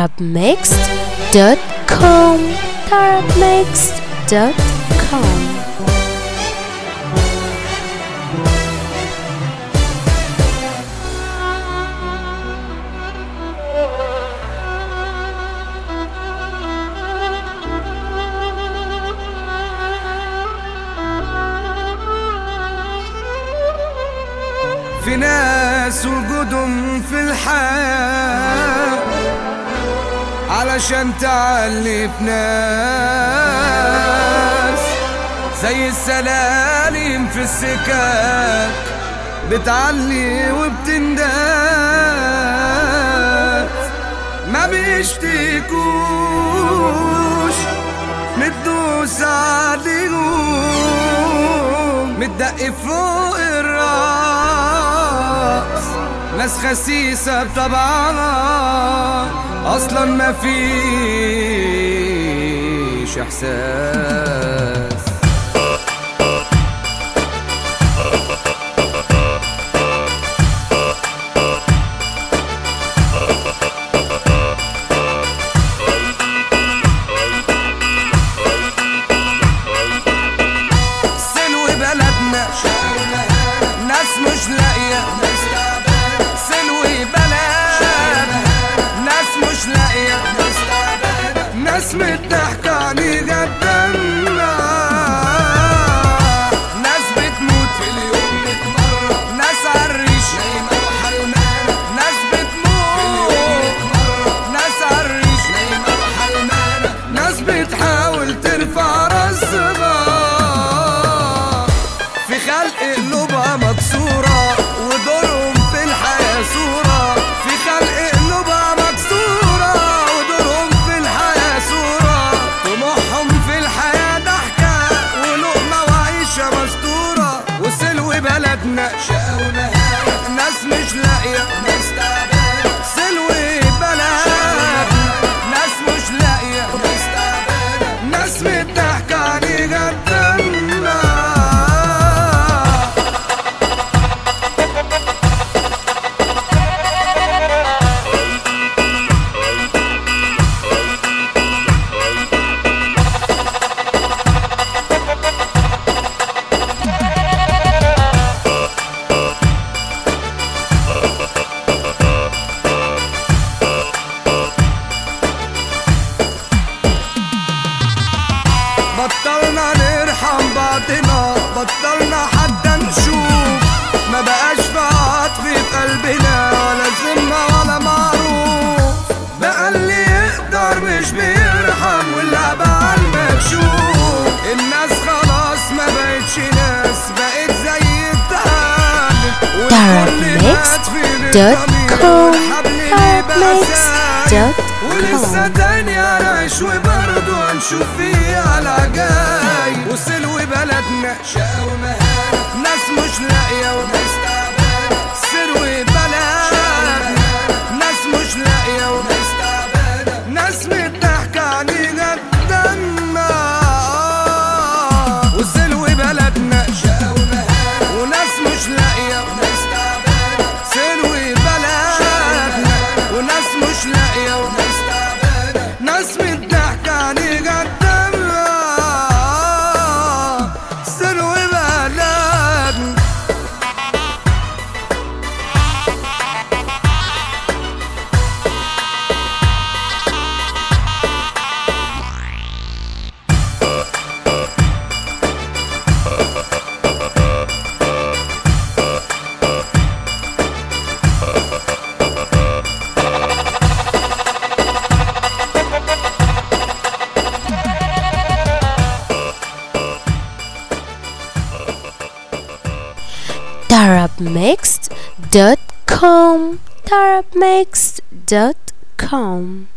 tarabmixed.com tarabmixed.com في ناس وجودهم في الحياة علشان تعلي في ناس زي السلالم في السكاك بتعلي وبتنداس ما بيشتكوش متدوس عليهم متدق فوق الراس ناس خسيسة بطبعها أصلا ما فيش إحساس سلو بلدنا ناس مش لاقية سلو بلد ناس مش لاقية ناس متضحكة علي قدامنا ناس بتموت في اليوم مرة ناس عالريش ناس بتموت ناس عالريش ناس بتحاول ترفع راسها في خلق قلوبها مكسورة ودورهم في الحياة صورة في خلق قلوبها مكسورة ودورهم في الحياة صورة طموحهم في الحياة ضحكة ولقمة وعيشة مستورة وسلو بلدنا شقاونا ناس مش لاقية ناس تعبانة سلو بلد ناس مش لاقية ناس تعبانة ناس متضحكة علي قدامنا بطلنا نرحم بعضنا بطلنا حتى نشوف ما بقاش في عطف في قلبنا ولا ذمة ولا معروف بقى اللي يقدر مش بيرحم واللي بقى المكشوف الناس خلاص ما بقتش ناس بقت زي التهاب والكل مات في tarabmixed.com والحبل بقى سايب ولسه tarabmixed.com تاني هنعيش وبرضه هنشوف فيها العجايب وسلو بلدنا شقا ومهانة ناس مش لاقية وناس تعبانة سلو بلد ناس مش لاقية وناس تعبانة ناس متضحكة علي قدامنا وسلو بلدنا شقا ومهانة وناس مش لاقية وناس تعبانة سلو بلدنا وناس مش لاقية وناس تعبانة ناس متضحكة علي قدامنا سلو بلدنا tarabmixed.com tarabmixed.com